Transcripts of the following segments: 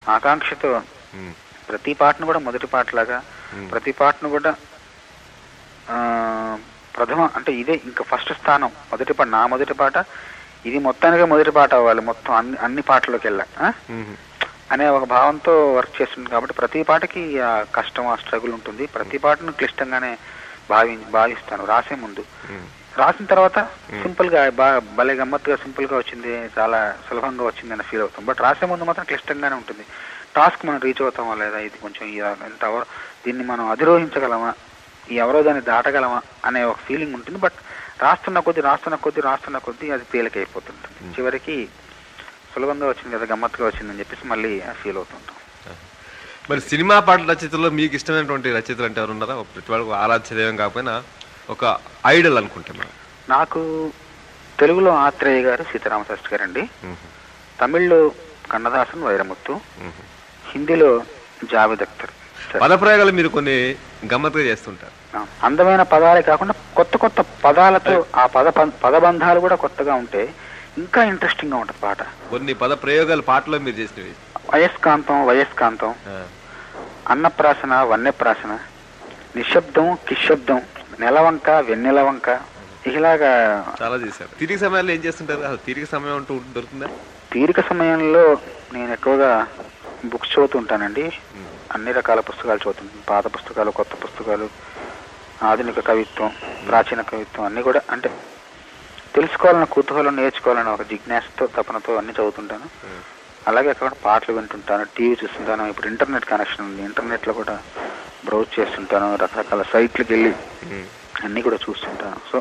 ఆకాంక్షతో ఉమ్, ప్రతి పాటను కూడా మొదటి పాటలాగా ఉమ్. ప్రతి పాటను కూడా ఆ, ప్రథమ అంటే ఇదే ఇంకా ఫస్ట్ స్థానం మొదటి పాట నా మొదటి పాట ఇది మొత్తానికి మొదటి పాట అవ్వాలి మొత్తం అన్ని అన్ని పాటలోకి వెళ్ళా ఆ? ఉమ్, అనే ఒక భావంతో వర్క్ చేస్తుంది కాబట్టి ప్రతి పాటకి ఆ కష్టం ఆ స్ట్రగుల్ ఉంటుంది ప్రతి పాటను క్లిష్టంగానే భావి భావిస్తాను రాసే ముందు ఉమ్, రాసిన తర్వాత Hmm. సింపుల్ గా బాగా భలే గమ్మత్తుగా సింపుల్ గా వచ్చింది చాలా సులభంగా వచ్చింది అని ఫీల్ అవుతాం బట్ రాసే ముందు మాత్రం క్లిష్టంగానే ఉంటుంది టాస్క్ మనం రీచ్ అవుతామా లేదా ఇది కొంచెం ఈ ఎంత అవర్ దీన్ని మనం అధిరోహించగలమా ఈ ఎవరో దాన్ని దాటగలమా అనే ఒక ఫీలింగ్ ఉంటుంది బట్ రాస్తున్న కొద్దీ రాస్తున్న కొద్దీ రాస్తున్న కొద్దీ అది తేలికైపోతుంటుంది Hmm. చివరికి సులభంగా వచ్చింది కదా గమ్మత్తుగా వచ్చిందని చెప్పేసి మళ్ళీ ఫీల్ అవుతుంటాం మరి సినిమా పాటల రచయితల్లో మీకు ఇష్టమైనటువంటి రచయితలు అంటే ఎవరు ఉన్నారా ఒక ప్రతి వాళ్ళకు ఆరాధ్య దైవం కాకపోయినా ఒక ఐడల్ అనుకుంటే మనం నాకు తెలుగులో ఆత్రేయ గారు సీతారామ శాస్త్రి గారండి తమిళ్లో కన్నదాసన్ వైరముత్తు హిందీలో జావేద్ అఖ్తర్ పదప్రయోగాలు మీరు కొన్ని గమ్మత్తుగా చేస్తుంటారు ఆ, అందమైన పదాలే కాకుండా కొత్త కొత్త పదాలతో ఆ పద పదబంధాలు కూడా కొత్తగా ఉంటే ఇంకా ఇంట్రెస్టింగ్ గా ఉంటుంది పాట కొన్ని పద ప్రయోగాలు పాటలో మీరు చేసినవి వయస్కాంతం వయస్కాంతం ఆ, అన్నప్రాసన వన్యప్రాసన నిశ్శబ్దం కిశబ్దం నెలవంక వెన్నెలవంక ఇలాగా చాలా చేశారు తిరిగి సమయాల్లో ఏం చేస్తుంటారు అసలు తిరిగి సమయం అంటూ దొరుకుతుందా తీరిక సమయంలో నేను ఎక్కువగా బుక్స్ చదువుతుంటానండి ఉమ్, అన్ని రకాల పుస్తకాలు చదువుతుంటాను పాత పుస్తకాలు కొత్త పుస్తకాలు ఆధునిక కవిత్వం ప్రాచీన కవిత్వం అన్ని కూడా అంటే తెలుసుకోవాలన్న కుతూహలం నేర్చుకోవాలన్న ఒక జిజ్ఞాసతో తపనతో అన్ని చదువుతుంటాను ఉమ్, అలాగే అక్కడ పాటలు వింటుంటాను టీవీ చూస్తుంటాను ఇప్పుడు ఇంటర్నెట్ కనెక్షన్ ఉంది ఇంటర్నెట్లో కూడా బ్రౌజ్ చేస్తుంటాను రకరకాల సైట్లకు వెళ్ళి ఉమ్, అన్నీ కూడా చూస్తుంటాను సో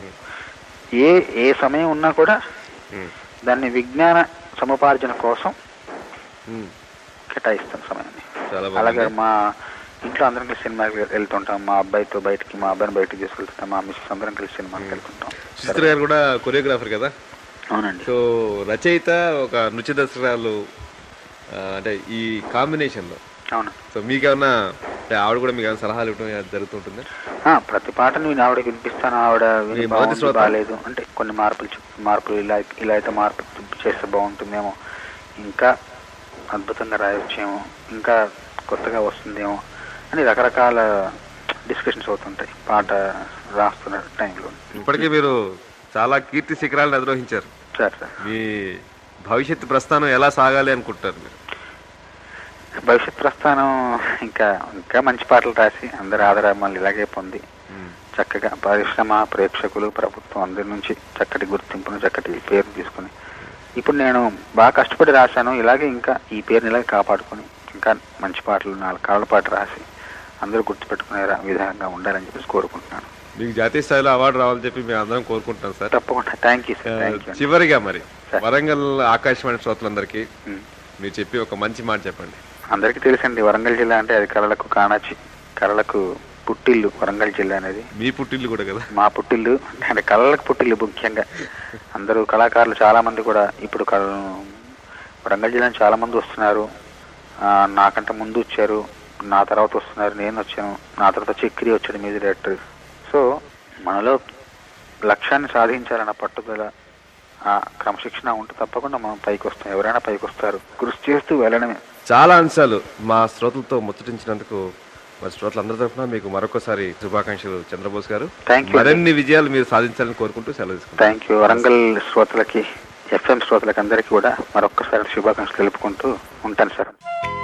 ఏ ఏ సమయం ఉన్నా కూడా ఉమ్, దాన్ని విజ్ఞాన సముపార్జన కోసం ఉమ్. కేటాయిస్తాను సమయాన్ని చాలా అలాగే బాగుంది మా ఇంట్లో అందరం కలిసి సినిమాకి వెళ్తుంటాం మా అబ్బాయితో బయటికి మా అబ్బాయిని బయటికి తీసుకెళ్తుంటాం మా మిస్సెస్ అందరం కలిసి సినిమాకి వెళ్తుంటాం సుచిత్ర గారు కూడా కొరియోగ్రాఫర్ కదా అవునండి సో రచయిత ఒక నృత్య దర్శకురాలు ఆ, అంటే ఈ కాంబినేషన్లో అవును సో మీకేమన్నా అంటే ఆవిడ కూడా మీకు ఏమైనా సలహాలు ఇవ్వడం జరుగుతుంటుందా ఆ, ప్రతి పాటను నేను ఆవిడకి వినిపిస్తాను ఆవిడ విని మీ మొదటి బాగుంది, శ్రోత? బాగాలేదు అంటే కొన్ని మార్పులు చెప్- మార్పులు ఇలా ఇలా అయితే మార్పు చేస్తే బాగుంటుందేమో ఇంకా అద్భుతంగా రాయొచ్చేమో ఇంకా కొత్తగా వస్తుందేమో అని రకరకాల డిస్కషన్స్ అవుతుంటాయి పాట రాస్తున్న టైంలో ఇప్పటికే మీరు చాలా కీర్తి శిఖరాలను అధిరోహించారు సార్ సార్ మీ భవిష్యత్తు ప్రస్థానం ఎలా సాగాలి అనుకుంటారు మీరు భవిష్యత్ ప్రస్థానం ఇంకా ఇంకా మంచి పాటలు రాసి అందరి ఆదరామాలు ఇలాగే పొంది ఉమ్, చక్కగా పరిశ్రమ ప్రేక్షకులు ప్రభుత్వం అందరి నుంచి చక్కటి గుర్తింపును చక్కటి పేరు తీసుకుని ఇప్పుడు నేను బాగా కష్టపడి రాశాను ఇలాగే ఇంకా ఈ పేరుని ఇలాగే కాపాడుకొని ఇంకా మంచి పాటలు నాలుగు కాళ్ళ పాట రాసి అందరూ గుర్తుపెట్టుకునే రా- విధంగా ఉండాలని చెప్పేసి కోరుకుంటున్నాను మీకు జాతీయ స్థాయిలో అవార్డు రావాలని చెప్పి మేము అందరం కోరుకుంటున్నాం సార్ తప్పకుండా థ్యాంక్ యూ ఆ, సార్ థ్యాంక్ యూ చివరిగా మరి సార్. వరంగల్ ఆకాశవాణి శ్రోతలందరికీ ఉమ్. మీరు చెప్పి ఒక మంచి మాట చెప్పండి అందరికీ తెలుసండి వరంగల్ జిల్లా అంటే అది కళలకు కానాచి కళలకు పుట్టిల్లు వరంగల్ జిల్లా అనేది మీ పుట్టిల్లు కూడా కదా మా పుట్టిల్లు అంటే కళలకు పుట్టిల్లు ముఖ్యంగా అందరూ కళాకారులు చాలా మంది కూడా ఇప్పుడు కళ వరంగల్ జిల్లా నుంచి చాలా మంది వస్తున్నారు ఆ, నాకంటే ముందు వచ్చారు నా తర్వాత వస్తున్నారు నేను వచ్చాను నా తర్వాత చక్రి వచ్చాడు మ్యూజిక్ డైరెక్టర్ సో మనలో లక్ష్యాన్ని సాధించాలన్న పట్టుదల ఆ క్రమశిక్షణ ఉంటే తప్పకుండా మనం పైకి వస్తాం ఎవరైనా పైకి వస్తారు కృషి చేస్తూ వెళ్ళడమే చాలా అంశాలు మా శ్రోతలతో ముచ్చటించినందుకు మరి శ్రోతలందరి తరఫున మీకు మరొకసారి శుభాకాంక్షలు చంద్రబోస్ గారు థ్యాంక్ యూ మరిన్ని విజయాలు మీరు సాధించాలని కోరుకుంటూ సెలవు తీసుకుంటాం థ్యాంక్ యూ వరంగల్ శ్రోతలకి ఎఫ్ఎం శ్రోతలకి అందరికీ కూడా మరొక్కసారి శుభాకాంక్షలు తెలుపుకుంటూ ఉంటాను సార్